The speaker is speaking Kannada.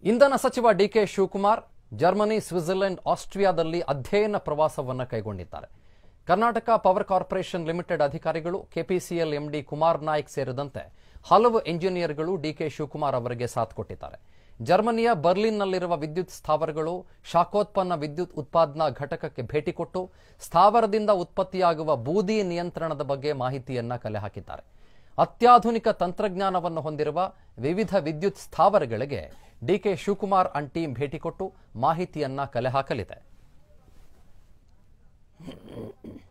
ಇಂಧನ ಸಚಿವ ಡಿಕೆ ಶಿವಕುಮಾರ್ ಜರ್ಮನಿ ಸ್ವಿಟ್ಜರ್ಲೆಂಡ್ ಆಸ್ಟ್ರಿಯಾದಲ್ಲಿ ಅಧ್ಯಯನ ಪ್ರವಾಸವನ್ನು ಕೈಗೊಂಡಿದ್ದಾರೆ ಕರ್ನಾಟಕ ಪವರ್ ಕಾರ್ಪೊರೇಷನ್ ಲಿಮಿಟೆಡ್ ಅಧಿಕಾರಿಗಳು ಕೆಪಿಸಿಎಲ್ ಎಂಡಿ ಕುಮಾರ್ ನಾಯ್ಕ್ ಸೇರಿದಂತೆ ಹಲವು ಎಂಜಿನಿಯರ್ಗಳು ಡಿಕೆ ಶಿವಕುಮಾರ್ ಅವರಿಗೆ ಸಾಥ್ ಕೊಟ್ಟಿದ್ದಾರೆ ಜರ್ಮನಿಯ ಬರ್ಲಿನ್ನಲ್ಲಿರುವ ವಿದ್ಯುತ್ ಸ್ಥಾವರಗಳು ಶಾಖೋತ್ಪನ್ನ ವಿದ್ಯುತ್ ಉತ್ಪಾದನಾ ಘಟಕಕ್ಕೆ ಭೇಟಿ ಕೊಟ್ಟು ಸ್ಥಾವರದಿಂದ ಉತ್ಪತ್ತಿಯಾಗುವ ಬೂದಿ ನಿಯಂತ್ರಣದ ಬಗ್ಗೆ ಮಾಹಿತಿಯನ್ನ ಕಲೆ ಹಾಕಿದ್ದಾರೆ ಅತ್ಯಾಧುನಿಕ ತಂತ್ರಜ್ಞಾನವನ್ನು ಹೊಂದಿರುವ ವಿವಿಧ ವಿದ್ಯುತ್ ಸ್ಥಾವರಗಳಿಗೆ ಡಿಕೆ ಶಿವಕುಮಾರ್ ಅಂಡ್ ಟೀಮ್ ಭೇಟಿ ಕೊಟ್ಟು ಮಾಹಿತಿಯನ್ನ ಕಲೆ ಹಾಕಲಿದೆ